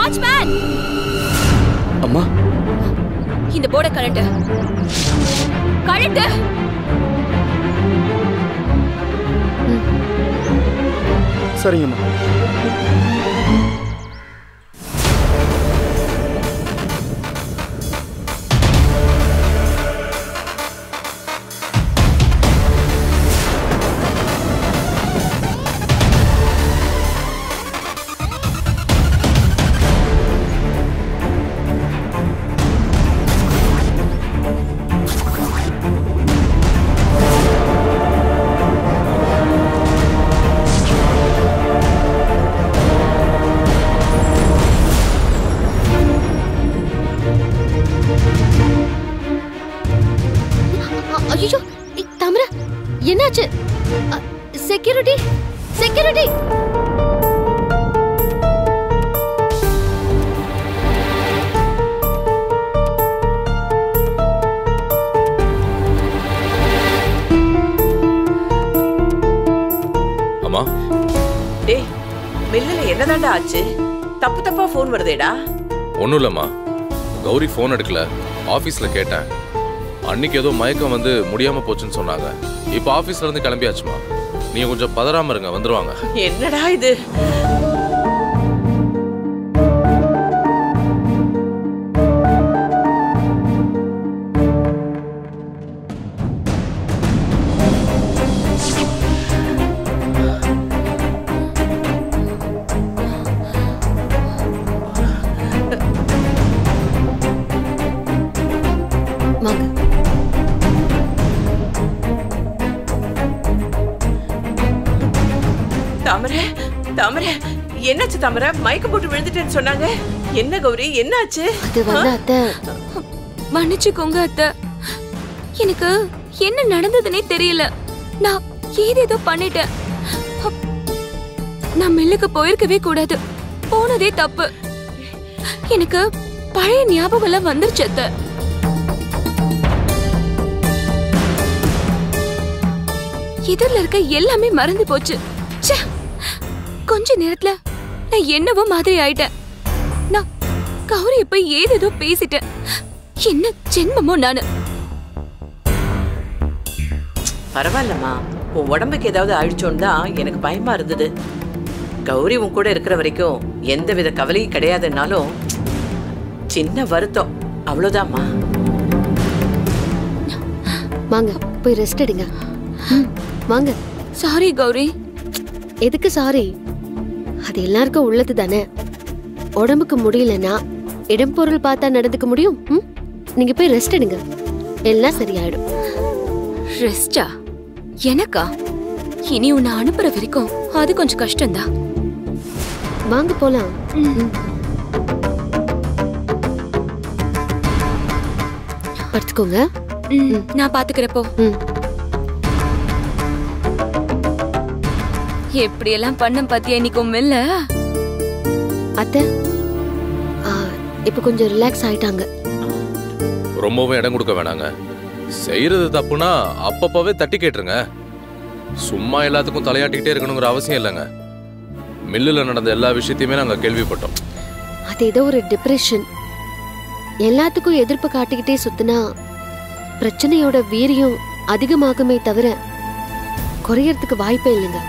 Watchman அம்மா இந்த போர்டை கழட்டு கழட்டு சரிங்கம்மா ஐயோ தாமரா என்னாச்சு செக்யூரிட்டி செக்யூரிட்டி அம்மா டேய் மில்லுல என்னதாண்டா ஆச்சு தப்பு தப்பா ஃபோன் வருதேடா ஒன்றும் இல்லைம்மா கௌரி ஃபோன் எடுக்கல ஆஃபீஸில் கேட்டேன் அன்னைக்கு ஏதோ மயக்கம் வந்து முடியாமல் போச்சுன்னு சொன்னாங்க இப்போ ஆஃபீஸ்ல இருந்து கிளம்பியாச்சுமா நீங்கள் கொஞ்சம் பதறாம இருங்க வந்துருவாங்க என்னடா இது வாங்க தாமரை தாமரை என்னாச்சு தாமரை மயக்கம் போட்டு விழுந்துட்டேன்னு சொன்னாங்க என்ன கௌரி என்னாச்சு அது வந்து அத்தை மன்னிச்சுக்கோங்க அத்தை எனக்கு என்ன நடந்ததுனே தெரியல நான் ஏதேதோ பண்ணிட்டேன் அப்- நான் மில்லுக்கு போயிருக்கவே கூடாது போனதே தப்பு எனக்கு பழைய ஞாபகம் எல்லாம் வந்துருச்சு அத்தை எதிரில் இருக்க எல்லாமே மறந்து போச்சு ச்சே கொஞ்ச நேரத்துல நான் என்னவோ மாதிரி ஆயிட்டேன் நான் கௌரிய போய் ஏதேதோ பேசிட்டேன் என்ன ஜென்மமோ நானு பரவாயில்லம்மா உன் உடம்புக்கு ஏதாவது ஆயிடுச்சோன்னு தான் எனக்கு பயமா இருந்தது கௌரி உன் கூட இருக்கிற வரைக்கும் எந்தவித கவலையும் கிடையாதுன்னாலும் சின்ன வருத்தம் அவ்வளவுதாம்மா வாங்க போய் ரெஸ்ட் எடுங்க ம், வாங்க சாரி கௌரி எதுக்கு சாரி அது எல்லாருக்கும் உள்ளது தானே உடம்புக்கு முடியலன்னா இடம் பொருள் பார்த்தா நடந்துக்க முடியும் ம்? நீங்க போய் ரெஸ்ட் எடுங்க எல்லாம் சரியாயிடும் ரெஸ்டா எனக்கா இனி உன்னை அனுப்புற வரைக்கும் அது கொஞ்சம் கஷ்டம்தான் வாங்க போலாம் ம். படுத்துக்கோங்க ம், நான் பாத்துக்கிறப்போ ம். எப்படி எல்லாம் பண்ண பாத்தியா இன்னைக்கு உன் மெல்ல அத்தை ஆ, இப்ப கொஞ்சம் ரிலாக்ஸ் ஆயிட்டாங்க ரொம்பவும் இடம் கொடுக்க வேணாங்க செய்யறது தப்புனா அப்பப்பவே தட்டி கேட்டுருங்க சும்மா எல்லாத்துக்கும் தலையாட்டிக்கிட்டே இருக்கணுங்கிற அவசியம் இல்லைங்க மில்லில் நடந்த எல்லா விஷயத்தையுமே நாங்கள் கேள்விப்பட்டோம் அது ஏதோ ஒரு டிப்ரெஷன் எல்லாத்துக்கும் எதிர்ப்பு காட்டிக்கிட்டே சுத்தினா பிரச்சனையோட வீரியம் அதிகமாகுமே தவிர குறையறதுக்கு வாய்ப்பே இல்லைங்க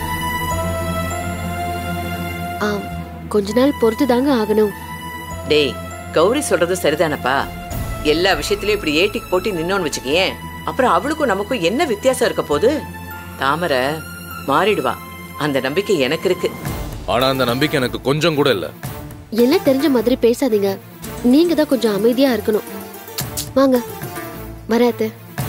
ஆம் கொஞ்ச நாள் பொறுத்து தாங்க ஆகணும் டேய் கௌரி சொல்றது சரிதானப்பா எல்லா விஷயத்திலயும் இப்படி ஏட்டிக்கு போட்டு நின்னோன்னு வச்சுக்கேன் அப்புறம் அவளுக்கும் நமக்கும் என்ன வித்தியாசம் இருக்க போகுது தாமரை மாறிடுவா அந்த நம்பிக்கை எனக்கு இருக்கு ஆனா அந்த நம்பிக்கை எனக்கு கொஞ்சம் கூட இல்லை எல்லாம் தெரிஞ்ச மாதிரி பேசாதீங்க நீங்க தான் கொஞ்சம் அமைதியா இருக்கணும் வாங்க வராத்து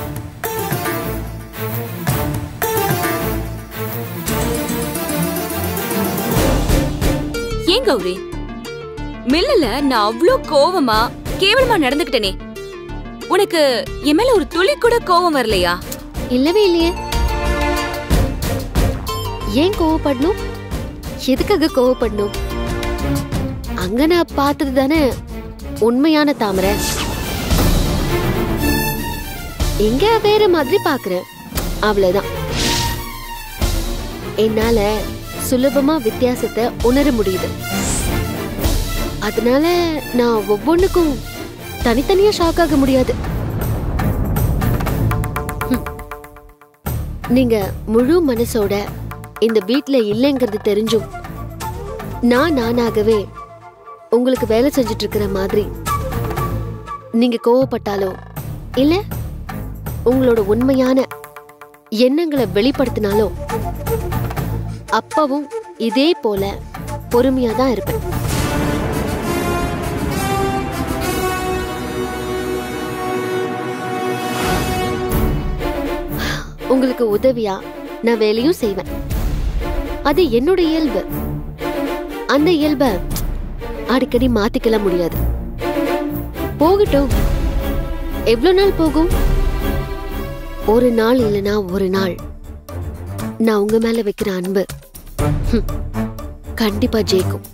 ஏன் கௌரி மில்லுல நான் அவ்ளோ கோவமா கேவலமா நடந்துக்கிட்டேனே உனக்கு என் மேல ஒரு துளி கூட கோவம் வரலையா இல்லவே இல்லையே ஏன் கோவப்படணும் எதுக்காக கோவப்படணும் அங்க நான் பார்த்தது தானே உண்மையான தாமரை எங்க வேற மாதிரி பாக்குறேன் அவ்வளவுதான் என்னால சுலபமா வித்தியாசத்தை உணர முடியுது அதனால நான் ஒவ்வொன்றுக்கும் தனித்தனியா ஷாக் ஆக முடியாது ஹம். நீங்க முழு மனசோட இந்த வீட்ல இல்லைங்கிறது தெரிஞ்சும் நான் நானாகவே உங்களுக்கு வேலை செஞ்சுட்டு இருக்கிற மாதிரி நீங்க கோவப்பட்டாலோ இல்ல உங்களோட உண்மையான எண்ணங்களை வெளிப்படுத்தினாலோ அப்பவும் இதே போல பொறுமையா தான் இருப்பேன் உங்களுக்கு உதவியா நான் வேலையும் செய்வேன் அது என்னோட இயல்பு அந்த இயல்ப அடிக்கடி மாத்திக்கல முடியாது போகட்டும் எவ்வளவு நாள் போகும் ஒரு நாள் இல்லனா ஒரு நாள் நான் உங்க மேல வைக்கிற அன்பு ஹம், கண்டிப்பா ஜெயிக்கும்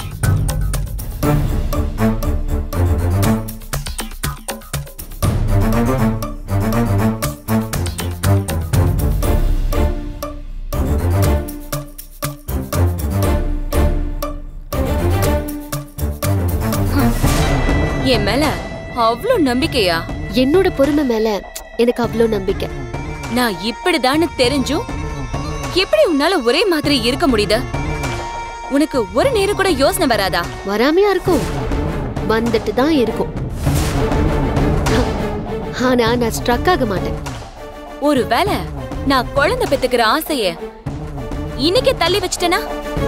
என் மேல அவ்ளோ நம்பிக்கையா என்னோட பொறுமை மேல எனக்கு அவ்வளோ நம்பிக்கை நான் இப்படிதான்னு தெரிஞ்சும் எப்படி உன்னால ஒரே மாதிரி இருக்க முடியுது உனக்கு ஒரு நேரம் கூட யோசனை வராதா வராமையா இருக்கும் வந்துட்டு தான் இருக்கும் ஆனா நான் ஸ்ட்ரக் ஆக மாட்டேன் ஒருவேளை நான் குழந்தை பெத்துக்கிற ஆசைய இன்னைக்கே தள்ளி வச்சிட்டேனா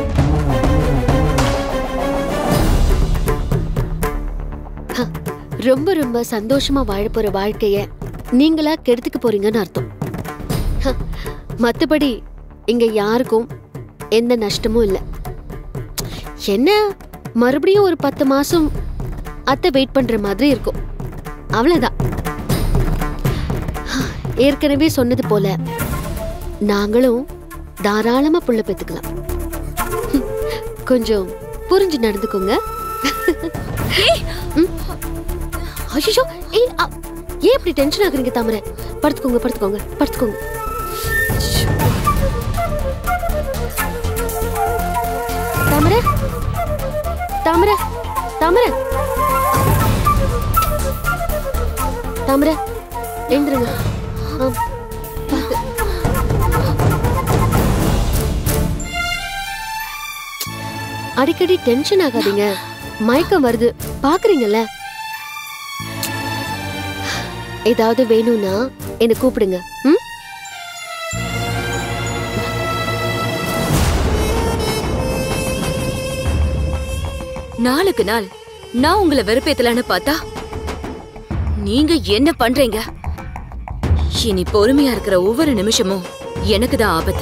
ஹ, ரொம்ப ரொம்ப சந்தோஷமா வாழ போற வாழ்க்கைய நீங்களா கெடுத்துக்க போறீங்கன்னு அர்த்தம் ஹ, மத்தபடி இங்க யாருக்கும் எந்த நஷ்டமும் இல்ல என்ன மறுபடியும் ஒரு பத்து மாசம் அத்தை வெயிட் பண்ற மாதிரி இருக்கும் அவ்வளவுதான் ஹ, ஏற்கனவே சொன்னது போல நாங்களும் தாராளமா புள்ள பெத்துக்கலாம் ஹம், கொஞ்சம் புரிஞ்சு நடந்துக்கோங்க ஐயோ ஏய் அ, ஏன் இப்படி டென்ஷன் ஆகுறீங்க தாமரை படுத்துக்கோங்க படுத்துக்கோங்க படுத்துக்கோங்க தாமரை தாமரை தாமரை தாமரை எழுந்துருங்க ஆ, பார்த்து. அடிக்கடி டென்ஷன் ஆகாதீங்க மயக்கம் வருது பாக்குறீங்கல்ல ஏதாவது வேணும்னா என்ன கூப்பிடுங்க ம் நாளுக்கு நாள் நான் உங்களை வெறுப்பேத்தலான்னு பார்த்தா நீங்க என்ன பண்றீங்க இனி பொறுமையா இருக்கிற ஒவ்வொரு நிமிஷமும் எனக்கு தான் ஆபத்து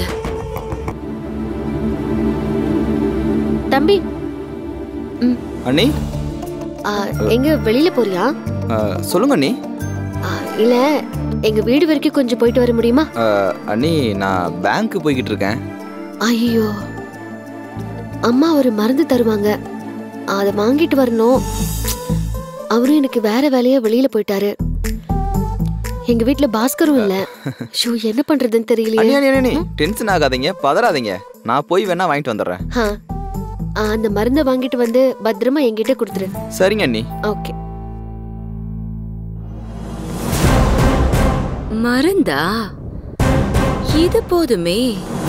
தம்பி அண்ணி ஆ, எங்க வெளியில போறியா ஆ, சொல்லுங்க அண்ணி ஆ, இல்ல எங்க வீடு வரைக்கும் கொஞ்சம் போயிட்டு வர முடியுமா ஆ, அண்ணி நான் பேங்க்கு போய்கிட்டு இருக்கேன் ஐயோ அம்மா ஒரு மருந்து தருவாங்க அதை வாங்கிட்டு வரணும் அவரும் எனக்கு வேற வேலையா வெளியில போயிட்டாரு எங்க வீட்ல பாஸ்கரும் இல்ல ஷோ என்ன பண்றதுன்னு அண்ணி தெரியலையே அண்ணி அண்ணி, அண்ணி டென்ஷன் ஆகாதீங்க பதறாதீங்க நான் போய் வேணா வாங்கிட்டு வந்துடுறேன் ஆ, ஆ, அந்த மருந்தை வாங்கிட்டு வந்து பத்திரமா என்கிட்ட கொடுத்துரு சரிங்க அண்ணி ஓகே மருந்தா இது போதுமே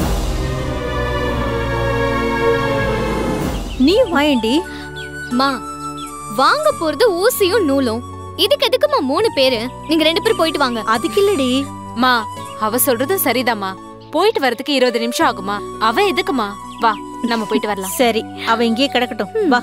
நீ வாயண்டி மா வாங்க போறது ஊசியும் நூலும் இதுக்கு எதுக்குமா மூணு பேரு நீங்க ரெண்டு பேரும் போயிட்டு வாங்க அதுக்கு இல்லடி மா அவ சொல்றதும் சரிதாம்மா போயிட்டு வரதுக்கு இருபது நிமிஷம் ஆகுமா அவ எதுக்குமா வா நம்ம போயிட்டு வரலாம் சரி அவ இங்கேயே கிடக்கட்டும் வா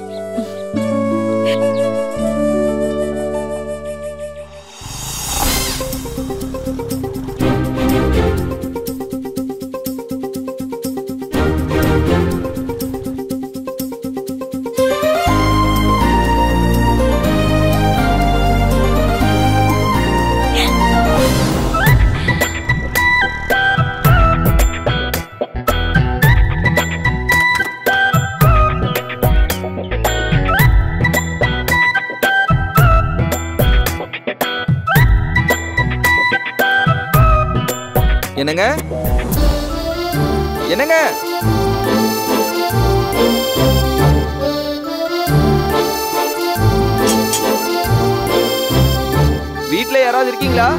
என்னங்க என்னங்க வீட்ல யாராவது இருக்கீங்களா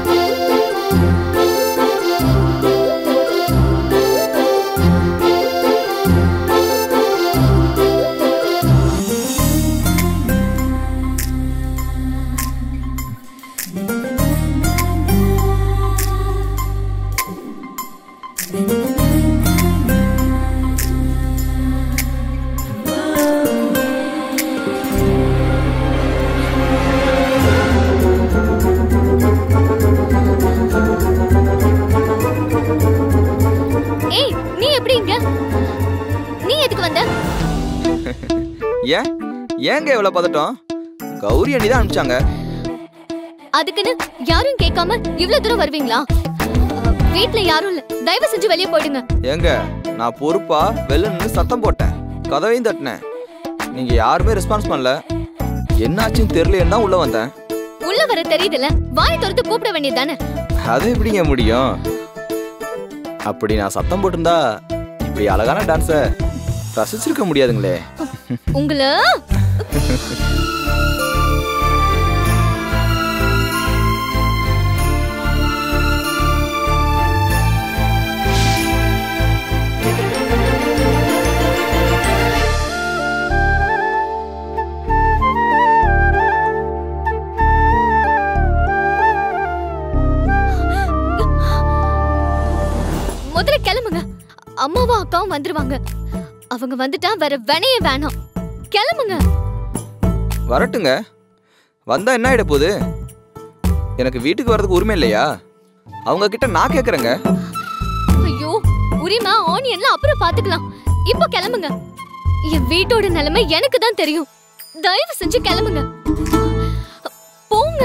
ஏய் நீ எப்படி இங்க நீ எதுக்கு வந்த ஏன் ஏங்க இவ்வளவு பதட்டம் கௌரி அண்ணி தான் அனுப்பிச்சாங்க அதுக்குன்னு யாரும் கேட்காம இவ்ளோ தூரம் வருவீங்களா அஹ், வீட்ல யாரும் இல்ல தயவு செஞ்சு வெளியே போயிடுங்க ஏங்க நான் பொறுப்பா வெளில நின்று சத்தம் போட்டேன் கதவையும் தட்டினேன் நீங்க யாருமே ரெஸ்பான்ஸ் பண்ணல என்னாச்சுன்னு தெரியலையேன்னு தான் உள்ள வந்தேன் உள்ள வர தெரியுதுல வாய் திறந்து கூப்பிட வேண்டியதானே அது எப்படிங்க முடியும் அப்படி நான் சத்தம் போட்டிருந்தா இப்படி அழகான டான்ஸை ரசிச்சிருக்க முடியாதுங்களே உங்களை முதல்ல கிளம்புங்க அம்மாவும் அக்காவும் வந்துருவாங்க அவங்க வந்துட்டா வேற வினைய வேணாம் கிளம்புங்க வரட்டுங்க வந்தா என்ன ஆயிட போகுது எனக்கு வீட்டுக்கு வர்றதுக்கு உரிமை இல்லையா அவங்க கிட்ட நான் கேக்குறேங்க ஐயோ உரிமை ஆனியன்ல அப்புறம் பாத்துக்கலாம் இப்போ கிளம்புங்க என் வீட்டோட நிலைமை எனக்கு தான் தெரியும் தயவு செஞ்சு கிளம்புங்க போங்க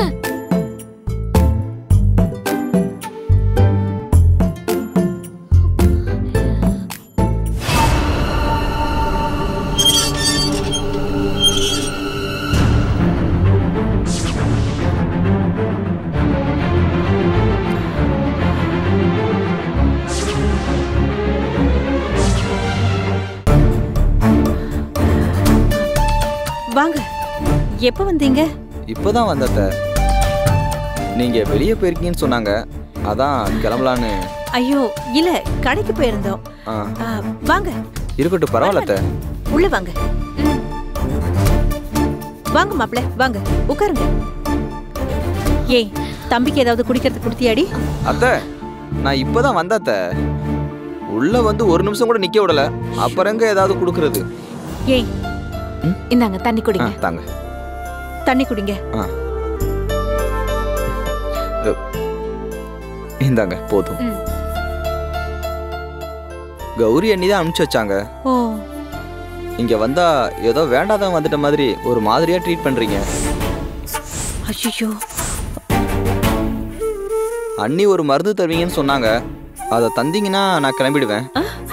வாங்க எப்ப வந்தீங்க இப்போதான் வந்தத்த நீங்க வெளியே போயிருக்கீங்கன்னு சொன்னாங்க அதான் கிளம்பலான்னு ஐயோ இல்ல கடைக்கு போயிருந்தோம் ஆ, ஆ, வாங்க இருக்கட்டும் பரவாயில்ல அத்தை. உள்ள வாங்க வாங்க மாப்பிள வாங்க உட்காருங்க ஏய் தம்பிக்கு ஏதாவது குடிக்கிறதுக்கு கொடுத்தியாடி அத்தை நான் இப்போதான் வந்த அத்தை உள்ள வந்து ஒரு நிமிஷம் கூட நிக்க விடல அப்புறங்க ஏதாவது கொடுக்கறது ஏய் இந்தாங்க தண்ணி ஆ, குடிங்க தாங்க தண்ணி குடிங்க இந்தாங்க போதும் ம். கௌரி அண்ணி தான் அனுப்பிச்சு வச்சாங்க ஓ இங்க வந்தா ஏதோ வேண்டாதான் வந்துட்ட மாதிரி ஒரு மாதிரியா ட்ரீட் பண்றீங்க ஐயோ அண்ணி ஒரு மருந்து தருவீங்கன்னு சொன்னாங்க அதை தந்தீங்கன்னா நான் கிளம்பிடுவேன்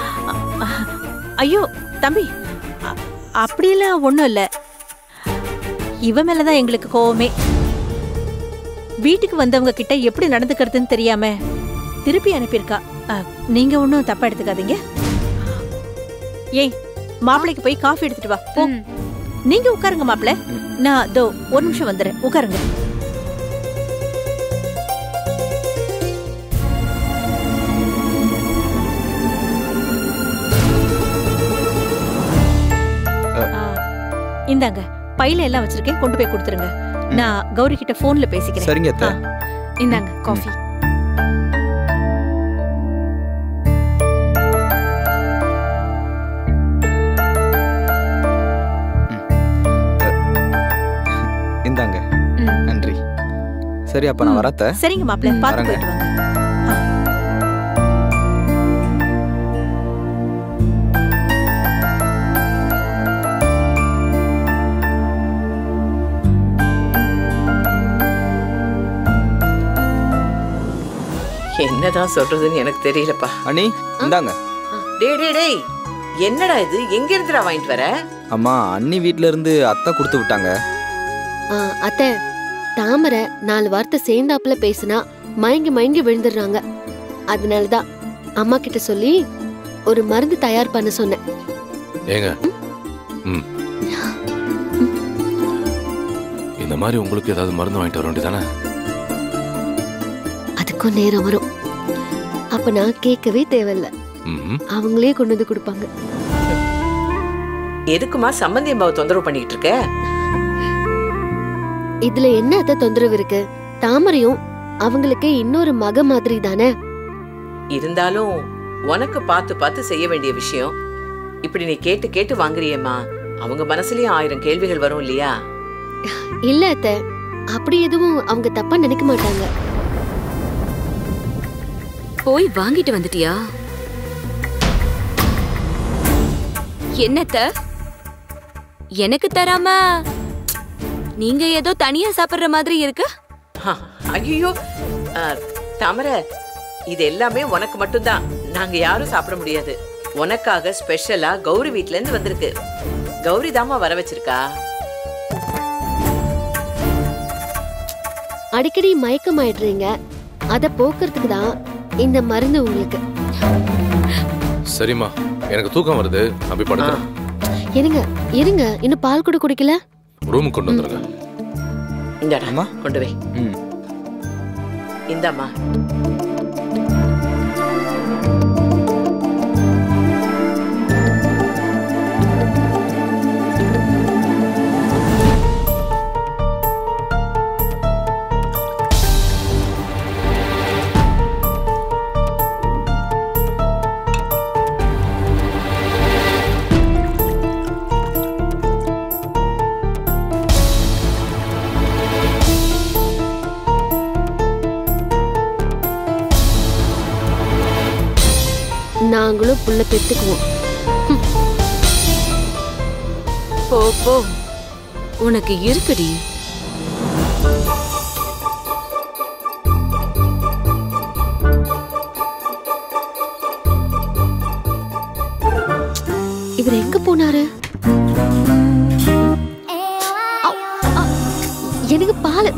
ஐயோ தம்பி அ- அப்படியெல்லாம் ஒண்ணும் இல்ல இவ மேலதான் எங்களுக்கு கோவமே வீட்டுக்கு வந்தவங்க கிட்ட எப்படி நடந்துக்கிறதுன்னு தெரியாம திருப்பி அனுப்பியிருக்கா அ, நீங்க ஒன்றும் தப்பா எடுத்துக்காதீங்க ஏய் மாப்பிளைக்கு போய் காஃபி எடுத்துட்டு வா போ ம். நீங்க உட்காருங்க மாப்பிள நான் தோ ஒரு நிமிஷம் வந்துடுறேன் உட்காருங்க ஆ, இந்தாங்க பையில எல்லாம் வச்சிருக்கேன் கொண்டு போய் கொடுத்துருங்க நான் கௌரி கிட்ட போன்ல பேசிக்கிறேன் சரிங்க அத்தை இந்தாங்க காஃபி இந்தாங்க ம். நன்றி சரி அப்ப நான் வரத்த சரிங்க மாப்பிள ம், பார்த்து வரேங்க. போயிட்டு வாங்க ஆ. என்னதான் சொல்றதுன்னு எனக்கு தெரியலப்பா அண்ணி இந்தாங்க டேய் டேய் டேய் என்னடா இது எங்க இருந்துடா வாங்கிட்டு வர அம்மா அண்ணி வீட்ல இருந்து அத்தை கொடுத்து விட்டாங்க ஆ, அத்தை தாமரை நாலு வார்த்தை சேர்ந்தாப்புல பேசினா மயங்கி மயங்கி விழுந்துடுறாங்க அதனாலதான் அம்மா கிட்ட சொல்லி ஒரு மருந்து தயார் பண்ண சொன்னேன் ஏங்க ம் இந்த மாதிரி உங்களுக்கு ஏதாவது மருந்து வாங்கிட்டு வர வேண்டியதானே எனக்கும் நேரம் வரும் அப்ப நான் கேட்கவே தேவையில்ல ம் அவங்களே கொண்டு வந்து கொடுப்பாங்க எதுக்குமா சம்பந்தி அம்மாவை தொந்தரவு பண்ணிட்டு இருக்க இதுல என்ன அத்தை தொந்தரவு இருக்கு தாமரையும் அவங்களுக்கு இன்னொரு மக மாதிரி தானே இருந்தாலும் உனக்கு பார்த்து பார்த்து செய்ய வேண்டிய விஷயம் இப்படி நீ கேட்டு கேட்டு வாங்குறியேம்மா அவங்க மனசுலயும் ஆயிரம் கேள்விகள் வரும் இல்லையா இல்ல அத்தை அப்படி எதுவும் அவங்க தப்பா நினைக்க மாட்டாங்க போய் வாங்கிட்டு வந்துட்டியா என்னத்த எனக்கு தராம நீங்க ஏதோ தனியா சாப்பிடுற மாதிரி இருக்கு ஐயோ தாமரை இது எல்லாமே உனக்கு மட்டும்தான் நாங்க யாரும் சாப்பிட முடியாது உனக்காக ஸ்பெஷலா கௌரி வீட்ல இருந்து வந்திருக்கு கௌரி தாமா வர வச்சிருக்கா அடிக்கடி மயக்கமாயிடுறீங்க அத போக்குறதுக்கு தான் இந்த மருந்து உங்களுக்கு சரிம்மா எனக்கு தூக்கம் வருது நான் போய் படுக்கிறேன் இருங்க இருங்க இன்னும் பால் கூட குடிக்கல ரூமுக்கு கொண்டு வந்துருங்க இந்தாடா அம்மா. கொண்டு வை ம் இந்தாம்மா நாங்களும் புள்ள பெத்துக்குவோம் போ போ உனக்கு இருக்குடி இவர் எங்க போனாரு அ, அ, எனக்கு பால்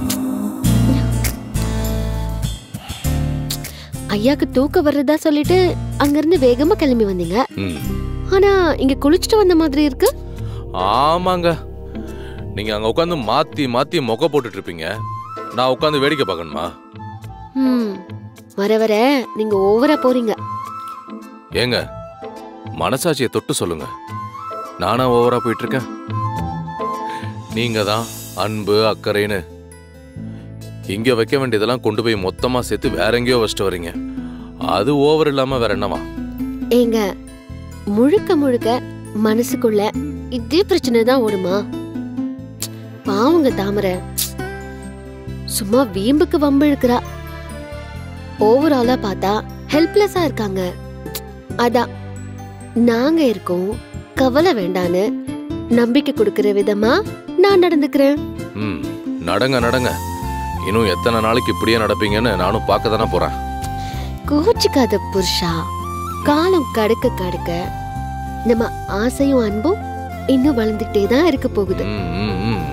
ஐயாக்கு தூக்கம் வர்றதா சொல்லிட்டு அங்கிருந்து வேகமா கிளம்பி வந்தீங்க ம் ஆனா இங்க குளிச்சுட்டு வந்த மாதிரி இருக்கு ஆமாங்க நீங்க அங்க உட்காந்து மாத்தி மாத்தி மொக்க போட்டுட்டு இருப்பீங்க நான் உட்காந்து வேடிக்கை பார்க்கணுமா ம் வர வர நீங்க ஓவரா போறீங்க ஏங்க மனசாட்சியை தொட்டு சொல்லுங்க நானா ஓவரா போயிட்டு இருக்கேன் நீங்க தான் அன்பு அக்கறைன்னு இங்க வைக்க வேண்டியதெல்லாம் கொண்டு போய் மொத்தமா சேர்த்து வேற எங்கேயோ வச்சுட்டு வர்றீங்க அது ஓவர் இல்லாம வேற என்னவா ஏங்க முழுக்க முழுக்க மனசுக்குள்ள இதே பிரச்சனை தான் ஓடுமா பாவங்க தாமரை சும்மா வீம்புக்கு வம்பு இழுக்கிறா ஓவராலா பார்த்தா ஹெல்ப்லெஸ்ஸா இருக்காங்க அதான் நாங்க இருக்கோம் கவலை வேண்டான்னு நம்பிக்கை கொடுக்கிற விதமா நான் நடந்துக்கிறேன் ம் நடங்க நடங்க இன்னும் எத்தனை நாளைக்கு இப்படியே நடப்பீங்கன்னு நானும் பார்க்க தானே போறேன் கோச்சிக்காத புருஷா காலம் கடக்க கடக்க நம்ம ஆசையும் அன்பும் இன்னும் வளர்ந்துட்டே தான் இருக்க போகுது ம், ம், ம்.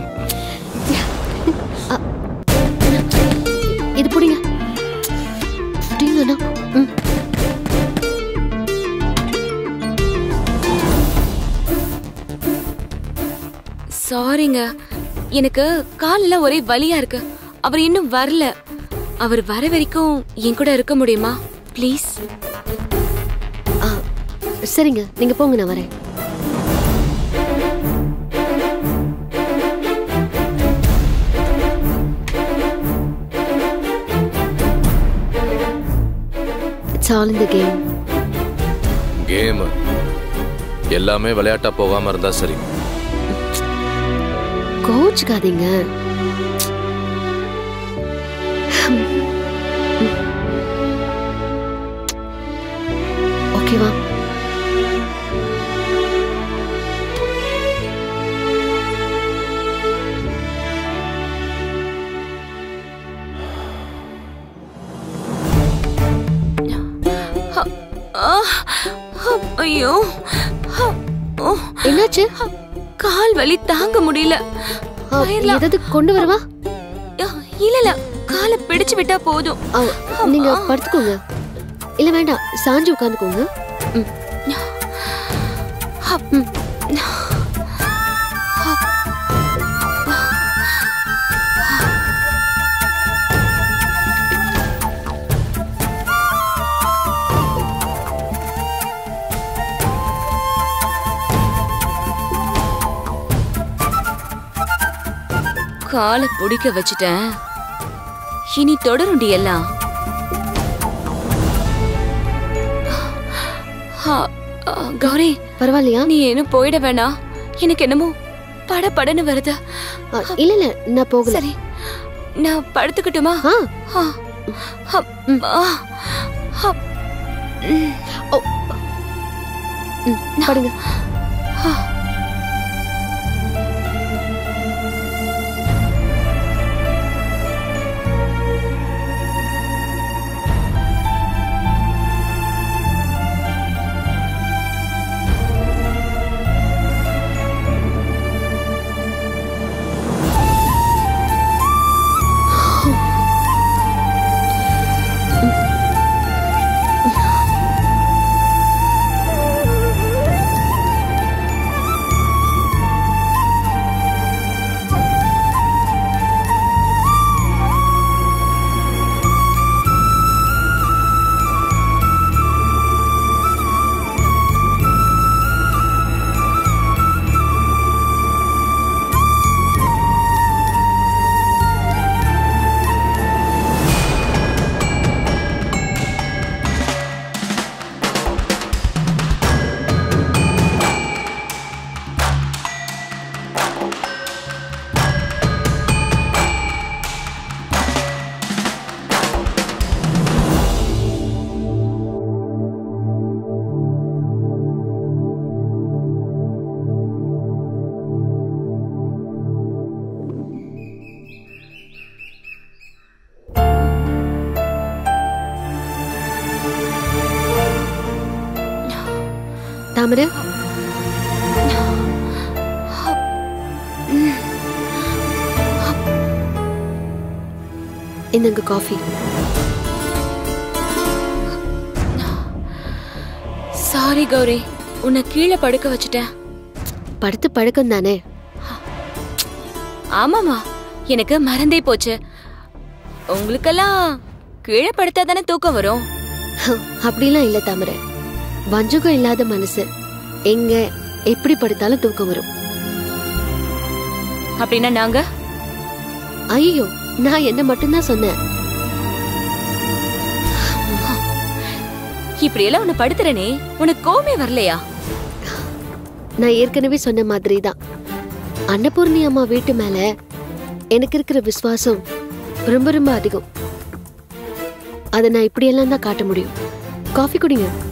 இது புடிங்க புடிங்கண்ணா ம் சாரிங்க எனக்கு காலெல்லாம் ஒரே வலியா இருக்கு அவர் இன்னும் வரல அவர் வர வரைக்கும் என் கூட இருக்க முடியுமா ப்ளீஸ் ஆ, சரிங்க நீங்க போங்க நான் வரேன் it's all in the game game எல்லாமே விளையாட்டா போகாம இருந்தா சரி கோச்சுக்காதீங்க ஓகேவா ஆ, ஐயோ ஆ, ஓ, என்னாச்சு கால் வலி தாங்க முடியல ஆ, வயிறுல- ஏதாவது கொண்டு வரவா ஆ, இல்ல இல்ல காலை பிடிச்சு விட்டா போதும் ஆ, நீங்க படுத்துக்கோங்க இல்ல வேண்டாம் சாஞ்சு உட்காந்துக்கோங்க ம் ம். காலை பிடிக்க வச்சுட்டேன் இனி தொடருண்டி எல்லாம் ஆ, ஆ, கௌரி பரவாயில்லையா நீ இன்னும் போயிட வேணாம் எனக்கு என்னமோ பட படன்னு வருது ஆ, இல்ல இல்ல நான் போகல சரி நான் படுத்துக்கட்டுமா ஆ ஆ, ஆ, ஆ, ஆ. ம். ம், படுங்க தாமரை இந்தங்க காஃபி சாரி கௌரி உன்னை கீழே படுக்க வச்சுட்டேன் படுத்து பழக்கம் தானே ஆமாமா எனக்கு மறந்தே போச்சு உங்களுக்கெல்லாம் கீழே படுத்தா தானே தூக்கம் வரும் அப்படிலாம் இல்ல தாமரை வஞ்சகம் இல்லாத மனசு எங்க எப்படி படுத்தாலும் தூக்கம் வரும் அப்படின்னா நாங்க ஐயோ நான் என்ன மட்டும்தான் சொன்னேன் இப்படியெல்லாம் உன்னை படுத்துறனே உனக்கு கோமே வரலையா நான் ஏற்கனவே சொன்ன மாதிரி தான் அன்னபூர்ணி அம்மா வீட்டு மேல எனக்கு இருக்கிற விசுவாசம் ரொம்ப ரொம்ப அதிகம் அதை நான் இப்படியெல்லாம் தான் காட்ட முடியும் காஃபி குடிங்க